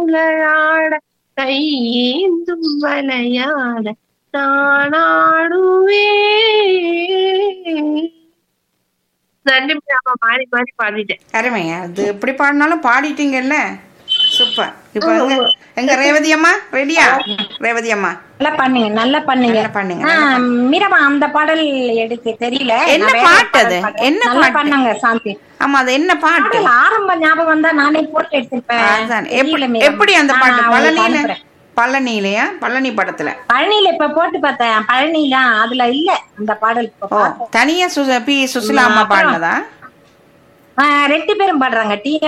திங்களாட கையேந்தும் வளையாட நானாடுவே நன்றி ஆமா மாறி மாறி பாடிட்டேன் அருமைங்க அது எப்படி பாடினாலும் பாடிட்டீங்கல்ல சூப்பர் இப்போ எங்க எங்க ரேவதி அம்மா ரெடியா ரேவதி அம்மா நல்லா பண்ணுங்க நல்லா பண்ணுங்க நல்லா பண்ணுங்க, ஆ, நல்லா மீரம்மா அந்த பாடல் எடுக்க தெரியல என்ன நான் வேற பாட்டு அது? பாடல் பாடுறேன். என்ன நல்லா பாட்டு? பண்ணாங்க சாந்தி ஆமா அது என்ன பாட்டு பாடல் ஆரம்ப ஞாபகம் வந்தா நானே போட்டு எடுத்திருப்பேன் அதுதான் எப்படி தெரியல மீரம்மா. எப்படி அந்த நான் பாட்டு உங்களுக்கு பழனியில அனுப்புறேன். பழனியிலயா பழனி படத்துல பழனியில இப்ப போட்டு பார்த்தேன் பழனில அதுல இல்ல அந்த பாடல் இப்ப ஓ பார்த்தேன். தனியா சுச பி சுசிலா அம்மா அப்புறம் பாடினதா ஆ, ரெண்டு பேரும் பாடுறாங்க டி